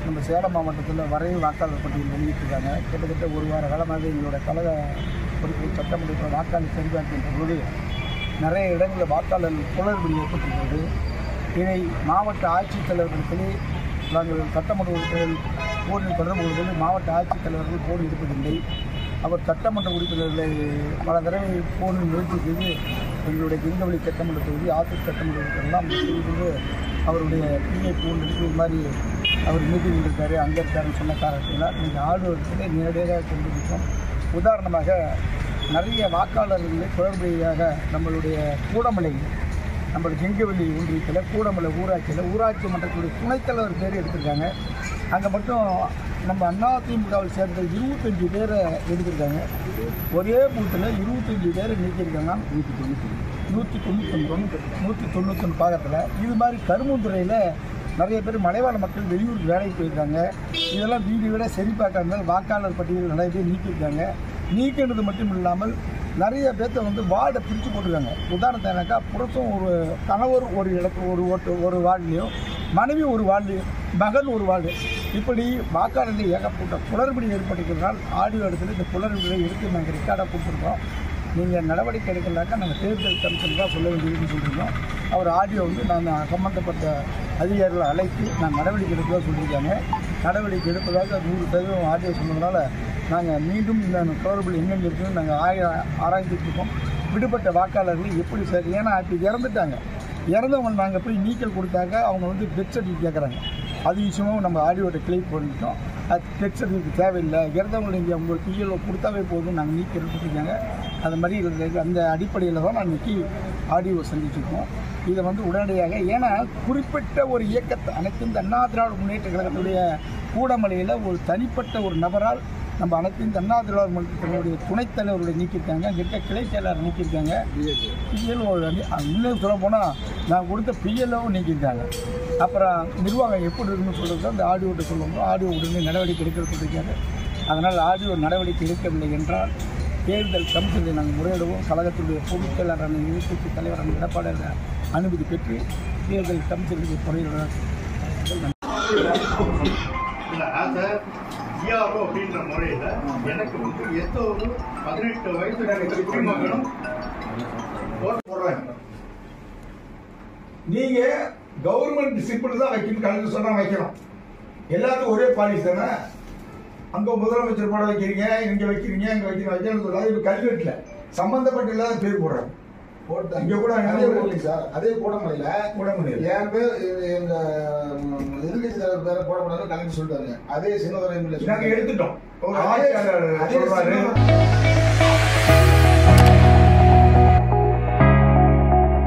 நம்ம சேலம் மாவட்டத்தில் வரைவு வாக்காளர் பட்டியல் வெளியிட்டிருக்காங்க கிட்டத்தட்ட ஒரு வார காலமாக எங்களோட கழக பொறுப்பு சட்டமன்ற வாக்காளர் சரிபார்க்கின்ற போது நிறைய இடங்களில் வாக்காளர் குளறுபடி ஏற்பட்டிருக்கிறது இதை மாவட்ட ஆட்சித்தலைவரிடத்திலே நாங்கள் சட்டமன்ற உறுப்பினர்கள் போரில் தொடர்பு கொள்வதில் மாவட்ட ஆட்சித்தலைவர்கள் போர் எடுப்பதில்லை அவர் சட்டமன்ற உறுப்பினர்களை பல தடவை போனில் முயற்சி செய்து எங்களுடைய கிங்கவழி சட்டமன்ற தொகுதி ஆத்தூர் சட்டமன்ற உறுப்பினர்லாம் செய்து அவருடைய பிஏ போன் எடுத்து இது மாதிரி அவர் மீட்டிங் இருக்காரு அங்கே இருக்காருன்னு சொன்ன காரணத்தினால் நீங்கள் ஆளுநரத்திலே நேரடியாக கொண்டிருக்கோம் உதாரணமாக நிறைய வாக்காளர்களை குளறுபடியாக நம்மளுடைய கூடமலை நம்ம கெங்கவெளி ஒன்றியத்தில் கூடமலை ஊராட்சியில் ஊராட்சி மன்றத்துடைய துணைத்தலைவர் பேர் எடுத்திருக்காங்க அங்கே மட்டும் நம்ம அதிமுகவில் சேர்ந்த இருபத்தஞ்சி பேரை எடுத்திருக்காங்க ஒரே பூத்தில் இருபத்தஞ்சி பேரை நீக்கியிருக்காங்க நூற்றி தொண்ணூற்றி நூற்றி தொண்ணூத்தொன்று நூற்றி தொண்ணூத்தொன்று பாகத்தில் இது மாதிரி கரும்புத்துறையில் நிறைய பேர் மலைவாழ் மக்கள் வெளியூர் வேலைக்கு போயிருக்காங்க இதெல்லாம் வீடு விட சரி பார்க்காம வாக்காளர் பட்டியல் நிறைய பேர் நீக்கியிருக்காங்க நீக்கினது மட்டும் இல்லாமல் நிறைய பேர்த்த வந்து வார்டை பிரித்து போட்டிருக்காங்க உதாரணத்தினாக்கா புருஷன் ஒரு கணவர் ஒரு இடத்து ஒரு ஓட்டு ஒரு வார்டுலேயும் மனைவி ஒரு வார்டு மகன் ஒரு வார்டு இப்படி வாக்காளர்கள் ஏகப்பட்ட குளறுபடி ஏற்பட்டிருக்கிறதால் ஆடியோ இடத்துல இந்த குளறுபடியை எடுத்து நாங்கள் ரெக்கார்டாக கொடுத்துருக்கோம் நீங்கள் நடவடிக்கை எடுக்கலாக்கா நாங்கள் தேர்தல் கமிஷன் தான் சொல்ல வேண்டியதுன்னு சொல்லியிருக்கோம் அவர் ஆடியோ வந்து நாங்கள் சம்மந்தப்பட்ட அதிகாரிகளை அழைத்து நான் நடவடிக்கை எடுப்பதாக சொல்லியிருக்காங்க நடவடிக்கை எடுப்பதாக நூறு சதவீதம் ஆடியோ சொன்னதுனால நாங்கள் மீண்டும் இந்த குளறுபடி எங்கெங்கே இருக்குன்னு நாங்கள் ஆய ஆராய்ந்துட்டு இருக்கோம் விடுபட்ட வாக்காளர்கள் எப்படி சார் ஏன்னா இப்போ இறந்துட்டாங்க இறந்தவங்க நாங்கள் போய் நீக்கல் கொடுத்தாக்க அவங்க வந்து டெத் சர்டிஃபிகேட் கேட்குறாங்க அது விஷயமும் நம்ம ஆடியோட கிளிக் பண்ணிட்டோம் அது டெத் சர்டிஃபிகேட் தேவையில்லை இறந்தவங்களை இங்கே உங்களுக்கு பிஎல்ஓ கொடுத்தாவே போதும் நாங்கள் நீக்கி எடுத்துருக்காங்க அது மாதிரி இருந்தது அந்த அடிப்படையில் தான் நான் இன்னைக்கு ஆடியோ சந்திச்சிருக்கோம் இதை வந்து உடனடியாக ஏன்னா குறிப்பிட்ட ஒரு இயக்கத்தை அனைத்து இந்த அண்ணா திராவிட முன்னேற்ற கழகத்துடைய கூடமலையில் ஒரு தனிப்பட்ட ஒரு நபரால் நம்ம அனைத்து இந்த அண்ணா திராவிட முன்னேற்ற கழகத்துடைய துணைத் தலைவருடைய நீக்கியிருக்காங்க கிட்ட கிளை செயலாளர் நீக்கியிருக்காங்க பிஎல்ஓ இன்னும் சொல்ல போனால் நான் கொடுத்த பிஎல்ஓ நீக்கியிருக்காங்க அப்புறம் நிர்வாகம் எப்படி இருக்குன்னு சொல்கிறது அந்த ஆடியோட்ட சொல்லுவோம் ஆடியோ உடனே நடவடிக்கை எடுக்க சொல்லியிருக்காங்க அதனால் ஆடியோ நடவடிக்கை எடுக்கவில்லை என்றால் தேர்தல் கமிஷனில் நாங்கள் முறையிடுவோம் கழகத்துடைய பொதுச் செயலாளரான எதிர்க்கட்சி தலைவரான எடப்பாடி அனுமதி பெற்று தேர்தல் கமிஷனுக்கு முறையிடுவார் இல்ல ஆஸ் ஜிஆர்ஓ அப்படின்ற முறையில எனக்கு வந்து எந்த ஒரு பதினெட்டு வயசு குடிமகனும் ஓட்டு போடுறாங்க நீங்க கவர்மெண்ட் டிசிப்ளின் தான் வைக்கணும் கலந்து சொன்னா வைக்கணும் எல்லாத்துக்கும் ஒரே பாலிசி தானே அங்க முதலமைச்சர் போட வைக்கிறீங்க இங்க வைக்கிறீங்க இங்க வைக்கிறீங்க வைக்கணும்னு சொல்லாது இப்ப கல்வெட்டுல சம்பந்தப்பட்ட இல்லாத பேர் போடுறாங்க போட்டு இங்க கூட அதே போடல சார் அதே போட முடியல போட முடியல என் பேர் எ- எங்க ம், எதிர்க்கட்சி தலைவர் பேரை போட முடியாது கலெக்டர் சொல்லிட்டாங்க அதே சின்னதுரை நாங்க எடுத்துட்டோம் ஒரு அதே- ஆட்சியாளர் அதே சொல்றாரு சின்னதுரை-